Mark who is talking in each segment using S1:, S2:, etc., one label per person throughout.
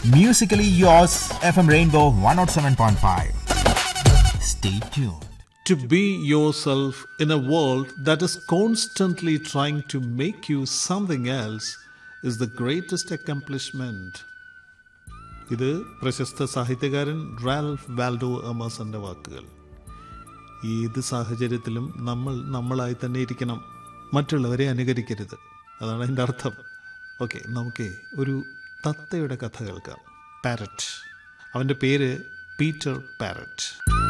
S1: Musically yours, FM Rainbow 107.5. Stay tuned.
S2: To be yourself in a world that is constantly trying to make you something else is the greatest accomplishment. ഇത് പ്രശസ്ത സാഹിത്യകാരൻ Ralph വാൽഡോ എമേഴ്സന്റെ വാക്കുകൾ ഏത് സാഹചര്യത്തിലും നമ്മൾ നമ്മളായി തന്നെ ഇരിക്കണം മറ്റുള്ളവരെ അനുകരിക്കരുത് അതാണ് അതിൻ്റെ അർത്ഥം ഓക്കെ നമുക്ക് ഒരു തത്തയുടെ കഥ കേൾക്കാം പാരറ്റ് അവൻ്റെ പേര് പീറ്റർ പാരറ്റ്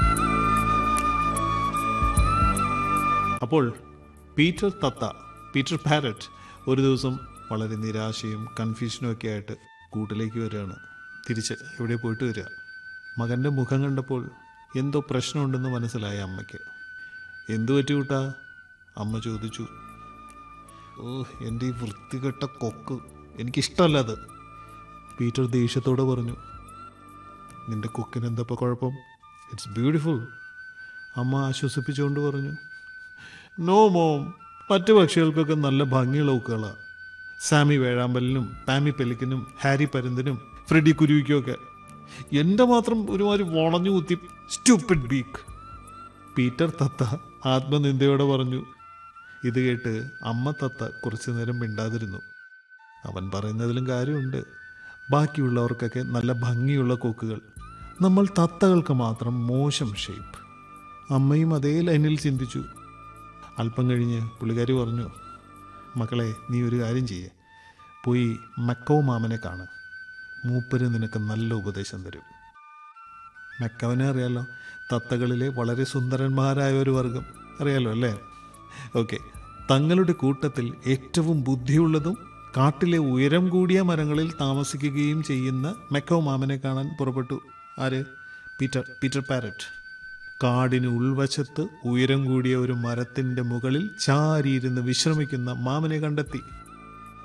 S2: അപ്പോൾ പീറ്റർ തത്ത പീറ്റർ പാരറ്റ് ഒരു ദിവസം വളരെ നിരാശയും കൺഫ്യൂഷനും ഒക്കെ ആയിട്ട് കൂട്ടിലേക്ക് വരികയാണ് തിരിച്ച് എവിടെ പോയിട്ട് വരിക മകൻ്റെ മുഖം കണ്ടപ്പോൾ എന്തോ പ്രശ്നമുണ്ടെന്ന് മനസ്സിലായ അമ്മയ്ക്ക് എന്തു പറ്റി കൂട്ടാ അമ്മ ചോദിച്ചു ഓ എൻ്റെ ഈ വൃത്തികെട്ട കൊക്ക് എനിക്കിഷ്ടമല്ല അത് പീറ്റർ ദേഷ്യത്തോടെ പറഞ്ഞു നിന്റെ കൊക്കിന് എന്തപ്പോൾ കുഴപ്പം ഇറ്റ്സ് ബ്യൂട്ടിഫുൾ അമ്മ ആശ്വസിപ്പിച്ചുകൊണ്ട് പറഞ്ഞു നോ മോം മറ്റു പക്ഷികൾക്കൊക്കെ നല്ല ഭംഗിയുള്ള ഊക്കുകളാണ് സാമി വേഴാമ്പലിനും പാമി പെലിക്കനും ഹാരി പരുന്തിനും ഫ്രെഡി കുരുവിക്കുമൊക്കെ എൻ്റെ മാത്രം ഒരുമാതിരി വളഞ്ഞു കുത്തി സ്റ്റുപ്പിഡ് ബീക്ക് പീറ്റർ തത്ത ആത്മനിന്ദയോടെ പറഞ്ഞു ഇത് കേട്ട് അമ്മ തത്ത കുറച്ചു നേരം മിണ്ടാതിരുന്നു അവൻ പറയുന്നതിലും കാര്യമുണ്ട് ബാക്കിയുള്ളവർക്കൊക്കെ നല്ല ഭംഗിയുള്ള കൊക്കുകൾ നമ്മൾ തത്തകൾക്ക് മാത്രം മോശം ഷേപ്പ് അമ്മയും അതേ ലൈനിൽ ചിന്തിച്ചു അല്പം കഴിഞ്ഞ് പുള്ളിക്കാരി പറഞ്ഞു മക്കളെ നീ ഒരു കാര്യം ചെയ്യേ പോയി മക്കോ മാമനെ കാണ് മൂപ്പര് നിനക്ക് നല്ല ഉപദേശം തരും മക്കവനെ അറിയാലോ തത്തകളിലെ വളരെ സുന്ദരന്മാരായ ഒരു വർഗം അറിയാലോ അല്ലേ ഓക്കെ തങ്ങളുടെ കൂട്ടത്തിൽ ഏറ്റവും ബുദ്ധിയുള്ളതും കാട്ടിലെ ഉയരം കൂടിയ മരങ്ങളിൽ താമസിക്കുകയും ചെയ്യുന്ന മെക്കോ മാമനെ കാണാൻ പുറപ്പെട്ടു ആര് പീറ്റർ പീറ്റർ പാരറ്റ് കാടിന് ഉൾവശത്ത് ഉയരം കൂടിയ ഒരു മരത്തിന്റെ മുകളിൽ ചാരിയിരുന്ന് വിശ്രമിക്കുന്ന മാമനെ കണ്ടെത്തി